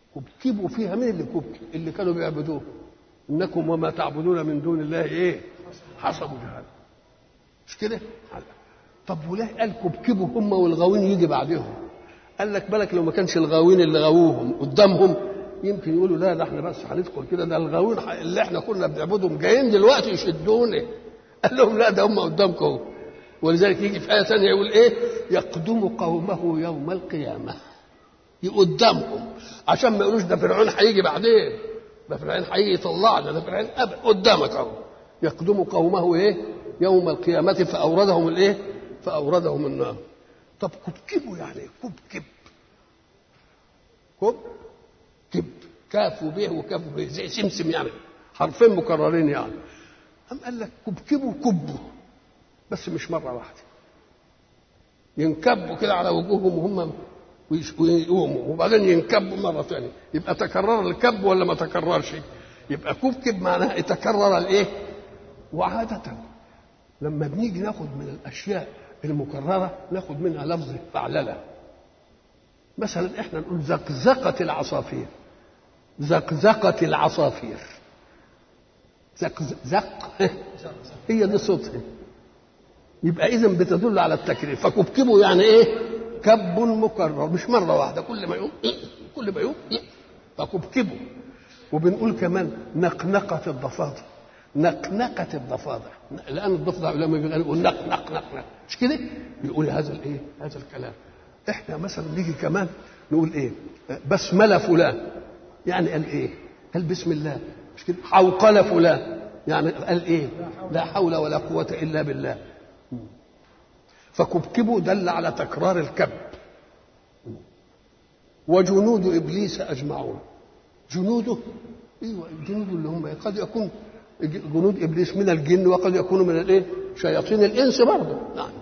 كبكبوا فيها مين اللي كبكب اللي كانوا بيعبدوه انكم وما تعبدون من دون الله ايه حصبوا جهنم مش كده طب وليه قال كبكبوا هم والغاوين يجي بعدهم قال لك بالك لو ما كانش الغاوين اللي غاووهم قدامهم يمكن يقولوا لا ده احنا بس هندخل كده ده الغاوين اللي احنا كنا بنعبدهم جايين دلوقتي يشدوني قال لهم لا ده هم قدامكم اهو ولذلك يجي في آية ثانية يقول إيه؟ يقدم قومه يوم القيامة قدامهم عشان ما يقولوش ده فرعون هيجي بعدين ده فرعون هيجي يطلعنا ده فرعون أبدا قدامك أهو يقدم قومه إيه؟ يوم القيامة فأوردهم الإيه؟ فأوردهم النار طب كبكبوا يعني كبكب كب كب كاف وبيه وكاف وبيه زي سمسم يعني حرفين مكررين يعني أم قال لك كبكبوا كبوا بس مش مرة واحدة ينكبوا كده على وجوههم وهم ويقوموا وبعدين ينكبوا مرة ثانية يبقى تكرر الكب ولا ما تكررش يبقى كبكب معناها يتكرر الايه وعادة لما بنيجي ناخد من الأشياء المكررة ناخد منها لفظ فعللة مثلا احنا نقول زقزقة العصافير زقزقة العصافير زق زق هي دي صوتها يبقى اذا بتدل على التكرير فكبكبوا يعني ايه كب مكرر مش مره واحده كل ما يقوم كل ما يقوم فكبكبوا وبنقول كمان نقنقة الضفادع نقنقة الضفادع لأن الضفدع لما بيقول نق نق نق نق مش كده؟ بيقول هذا الايه؟ هذا الكلام احنا مثلا نيجي كمان نقول ايه؟ بسملة فلان يعني قال ايه؟ قال بسم الله مش كده؟ حوقل فلان يعني قال ايه؟ لا حول ولا قوة إلا بالله فكبكبوا دل على تكرار الكب وجنود ابليس اجمعون جنوده ايوه الجنود اللي هم قد يكون جنود ابليس من الجن وقد يكونوا من الايه؟ شياطين الانس برضه نعم